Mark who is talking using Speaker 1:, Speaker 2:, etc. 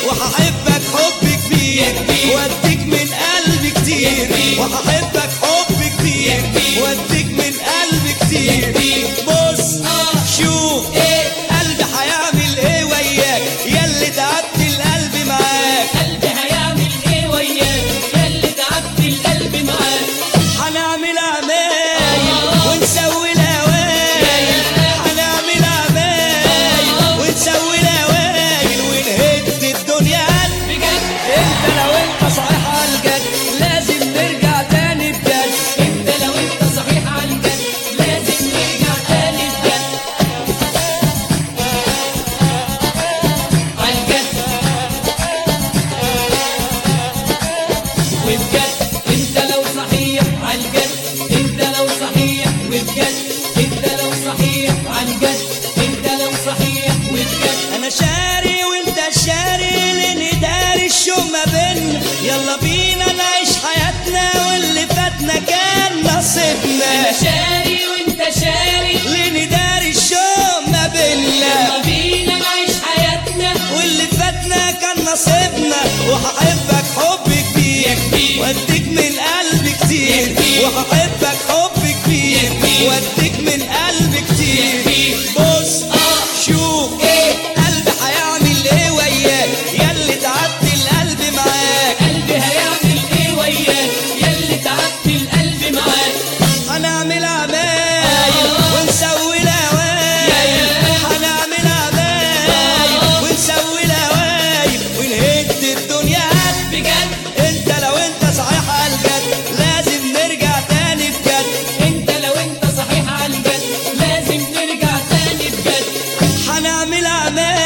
Speaker 1: وهحبك حب كبير واديك من قلبي كتير وهحبك حب كتير واديك من قلبي كتير بص شوف قلبي هيعمل ايه وياك ياللي تعبت القلب معاك
Speaker 2: قلبي هيعمل ايه وياك ياللي تعبت القلب معاك
Speaker 1: هنعمل عمايل ونسوي الهوايل هنعمل عمايل ونسوي الهوايل ونهد الدنيا قد
Speaker 2: بجد
Speaker 1: انت لو انت صحيح على الجد لازم نرجع تاني بجد
Speaker 2: انت لو انت صحيح عن جد لازم نرجع تاني بجد عن جد وبجد انت لو صحيح عن جد انت لو صحيح وبجد انت لو صحيح عن جد انت لو صحيح وبجد
Speaker 1: انا شاري وانت شاري لان داري الشوق ما بينا يلا بينا نعيش حياتنا واللي فاتنا كان نصيبنا
Speaker 2: انا شاري وانت شاري
Speaker 1: لان داري الشوق ما بينا
Speaker 2: يلا بينا نعيش حياتنا
Speaker 1: واللي فاتنا كان نصيبنا وهحبك حب كبير واديك من قلبي كتير وهحبك حب كبير واديك من قلبي كتير بص شوف قلبي هيعمل ايه وياك ياللي تعبت القلب معاك
Speaker 2: قلبي هيعمل ايه وياك ياللي تعبت القلب معاك
Speaker 1: هنعمل عمايل ونسوي الهوايل هنعمل عمايل ونسوي الهوايل ونهد الدنيا قد
Speaker 2: بجد
Speaker 1: انت لو انت صحيح على الجد لازم نرجع تاني بجد
Speaker 2: انت لو انت صحيح عن جد لازم نرجع تاني بجد
Speaker 1: هنعمل عمايل